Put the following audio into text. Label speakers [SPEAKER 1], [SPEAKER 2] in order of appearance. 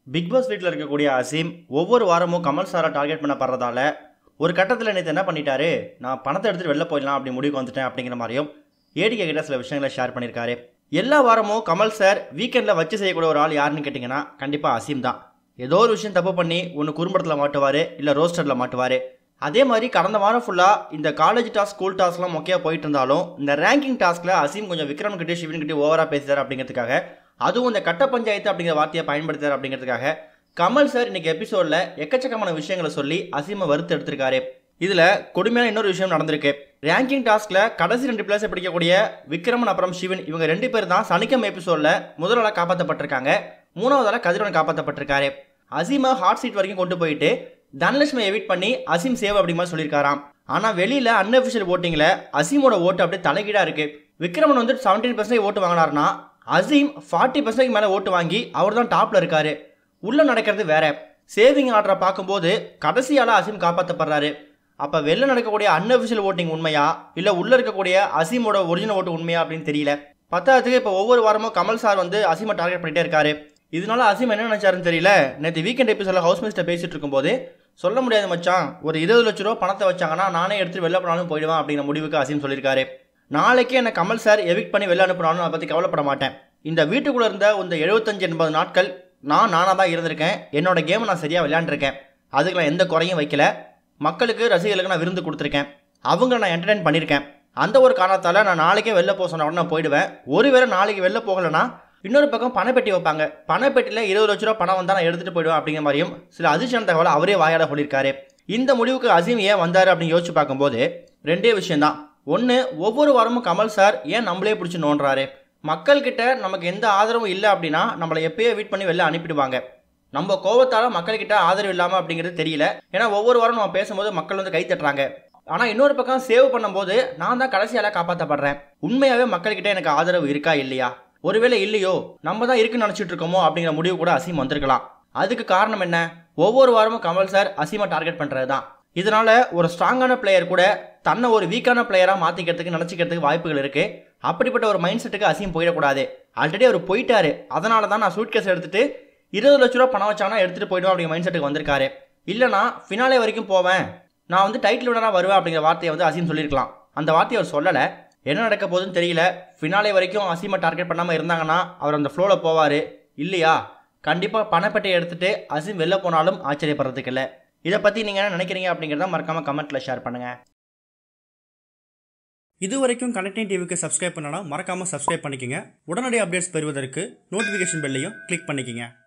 [SPEAKER 1] big pass வீட்டில் இருக்கக்கூடிய அசீம் ஒவ்வொரு வாரமும் கமல் சாரை டார்கெட் பண்ண படுறதால ஒரு கட்டத்தில் நேற்று என்ன பண்ணிட்டாரு நான் பணத்தை எடுத்துகிட்டு வெளில போயிடலாம் அப்படி முடிவுக்கு வந்துட்டேன் அப்படிங்கிற மாதிரியும் ஏடிகே கிட்ட சில விஷயங்களை ஷேர் பண்ணியிருக்காரு எல்லா வாரமும் கமல் சார் வீக்கெண்டில் வச்சு செய்யக்கூடிய ஒரு ஆள் யாருன்னு கேட்டிங்கன்னா கண்டிப்பாக அசீம் தான் ஏதோ ஒரு விஷயம் தப்பு பண்ணி ஒன்று குறும்படத்தில் மாட்டுவார் இல்லை ரோஸ்டரில் மாட்டுவார் அதே மாதிரி கடந்த வாரம் ஃபுல்லாக இந்த காலேஜ் டாஸ்க் ஸ்கூல் டாஸ்க்லாம் மொக்கையாக போயிட்டு இருந்தாலும் இந்த ரேங்கிங் டாஸ்கில் அசீம் கொஞ்சம் விக்ரம் கிட்டே சிவன் கிட்டே ஓவராக பேசுகிறார் அப்படிங்கிறதுக்காக அதுவும் இந்த கட்ட பஞ்சாயத்து அப்படிங்கிற வார்த்தையை பயன்படுத்துறார் அப்படிங்கிறதுக்காக கமல் சார் இன்னைக்கு எபிசோடில் எக்கச்சக்கமான விஷயங்களை சொல்லி அசீமை வறுத்து எடுத்திருக்காரு இதில் கொடுமையான இன்னொரு விஷயம் நடந்திருக்கு ரேங்கிங் டாஸ்கில் கடைசி ரெண்டு பிளேஸை பிடிக்கக்கூடிய விக்ரமன் அப்புறம் சிவன் இவங்க ரெண்டு பேர் தான் சனிக்கிழமை எபிசோடில் முதலாளாக காப்பாற்றப்பட்டிருக்காங்க மூணாவதால கதிரவன் காப்பாற்றப்பட்டிருக்காரு அசீமை ஹாட் சீட் வரைக்கும் கொண்டு போயிட்டு தனலட்சுமி எவிட் பண்ணி அசீம் சேவ் அப்படிங்கிற மாதிரி சொல்லியிருக்காராம் ஆனால் வெளியில் அன்அஃபிஷியல் ஓட்டிங்கில் அசீமோட ஓட்டு அப்படியே தலைகீழாக இருக்கு விக்ரமன் வந்து செவன்டீன் பர்சன்டேஜ் ஓட்டு வாங்கினார்னா அசீம் ஃபார்ட்டி பர்சன்டேஜ் மேலே ஓட்டு வாங்கி அவர் தான் டாப்பில் இருக்காரு உள்ளே நடக்கிறது வேற சேவிங் ஆர்டரை பார்க்கும்போது கடைசியால அசீம் காப்பாற்றப்படுறாரு அப்போ வெளில நடக்கக்கூடிய அன்அஃபிஷியல் ஓட்டிங் உண்மையா இல்லை உள்ளே இருக்கக்கூடிய அசீமோட ஒரிஜினல் ஓட்டு உண்மையா அப்படின்னு தெரியல பத்தாவதுக்கு இப்போ ஒவ்வொரு வாரமும் கமல் சார் வந்து அசீமை டார்கெட் பண்ணிட்டே இருக்காரு இதனால அசீம் என்ன நினைச்சாருன்னு தெரியல நேற்று வீக்கெண்ட் எபிசோட ஹவுஸ் மினிஸ்டர் பேசிட்டு இருக்கும்போது சொல்ல முடியாது மச்சான் ஒரு இருபது லட்ச ரூபா பணத்தை வச்சாங்கன்னா நானே எடுத்து வெளில போனாலும் போயிடுவேன் அப்படிங்கிற முடிவுக்கு அசீம் சொல்லியிருக்காரு நாளைக்கு என்ன கமல் சார் எவிக் பண்ணி வெளில அனுப்பினாலும் அதை பற்றி கவலைப்பட மாட்டேன் இந்த வீட்டுக்குள்ளே இருந்த இந்த எழுபத்தஞ்சு எண்பது நாட்கள் நான் நானாக தான் இருந்திருக்கேன் என்னோட கேமை நான் சரியாக விளையாண்டுருக்கேன் அதுக்கு நான் எந்த குறையும் வைக்கல மக்களுக்கு ரசிகர்களுக்கு நான் விருந்து கொடுத்துருக்கேன் அவங்கள நான் என்டர்டைன் பண்ணியிருக்கேன் அந்த ஒரு காரணத்தால் நான் நாளைக்கே வெளில போக சொன்ன உடனே நான் போயிடுவேன் ஒருவேளை நாளைக்கு வெளில போகலைன்னா இன்னொரு பக்கம் பணப்பெட்டி வைப்பாங்க பணப்பெட்டியில் இருபது லட்ச ரூபா பணம் வந்தால் நான் எடுத்துகிட்டு போயிடுவேன் அப்படிங்கிற மாதிரியும் சில அதிர்ச்சியான தகவலை அவரே வாயாட சொல்லியிருக்காரு இந்த முடிவுக்கு அசீம் ஏன் வந்தார் அப்படின்னு யோசிச்சு பார்க்கும்போது ரெண்டே விஷயம்தான் ஒன்று ஒவ்வொரு வாரமும் கமல் சார் ஏன் நம்மளே பிடிச்சி நோண்டுறாரு மக்கள்கிட்ட நமக்கு எந்த ஆதரவும் இல்லை அப்படின்னா நம்மளை எப்பயோ வீட் பண்ணி வெளில அனுப்பிடுவாங்க நம்ம கோவத்தால் மக்கள்கிட்ட ஆதரவு இல்லாமல் அப்படிங்கிறது தெரியல ஏன்னா ஒவ்வொரு வாரம் நம்ம பேசும்போது மக்கள் வந்து கை தட்டுறாங்க ஆனால் இன்னொரு பக்கம் சேவ் பண்ணும்போது நான் தான் கடைசியால காப்பாற்றப்படுறேன் உண்மையாகவே மக்கள்கிட்ட எனக்கு ஆதரவு இருக்கா இல்லையா ஒருவேளை இல்லையோ நம்ம தான் இருக்குன்னு நினச்சிட்டு இருக்கோமோ அப்படிங்கிற முடிவு கூட அசீம் வந்திருக்கலாம் அதுக்கு காரணம் என்ன ஒவ்வொரு வாரமும் கமல் சார் அசீமை டார்கெட் பண்ணுறது தான் இதனால ஒரு ஸ்ட்ராங்கான பிளேயர் கூட தன்னை ஒரு வீக்கான பிளேயராக மாற்றிக்கிறதுக்கு நினச்சிக்கிறதுக்கு வாய்ப்புகள் இருக்குது அப்படிப்பட்ட ஒரு மைண்ட் செட்டுக்கு அசீம் போயிடக்கூடாது ஆல்ரெடி அவர் போயிட்டாரு அதனால தான் நான் சூட் கேஸ் எடுத்துட்டு இருபது லட்ச ரூபா பணம் வச்சாங்கன்னா எடுத்துகிட்டு போயிடுவோம் அப்படிங்கிற மைண்ட் செட்டுக்கு வந்திருக்காரு இல்லைனா ஃபினாலே வரைக்கும் போவேன் நான் வந்து டைட்டில் வினராக வருவேன் அப்படிங்கிற வார்த்தையை வந்து அசீம் சொல்லியிருக்கலாம் அந்த வார்த்தையை அவர் சொல்லலை என்ன நடக்க போகுதுன்னு தெரியல ஃபினாலே வரைக்கும் அசீமை டார்கெட் பண்ணாமல் இருந்தாங்கன்னா அவர் அந்த ஃப்ளோவில் போவார் இல்லையா கண்டிப்பாக பணப்பெட்டியை எடுத்துகிட்டு அசீம் வெளில போனாலும் ஆச்சரியப்படுறதுக்கு இல்லை இதை பற்றி நீங்கள் என்ன நினைக்கிறீங்க அப்படிங்கிறத மறக்காமல் கமெண்ட்டில் ஷேர் பண்ணுங்கள்
[SPEAKER 2] இது வரைக்கும் கனெக்டிங் டிவிக்கு சப்ஸ்கிரைப் பண்ணனா மறக்காமல் சப்ஸ்கிரைப் பண்ணிக்கங்க உடனடி அப்டேட்ஸ் பெறுவதற்கு நோட்டிஃபிகேஷன் பெல்லையும் கிளிக் பண்ணிக்கங்க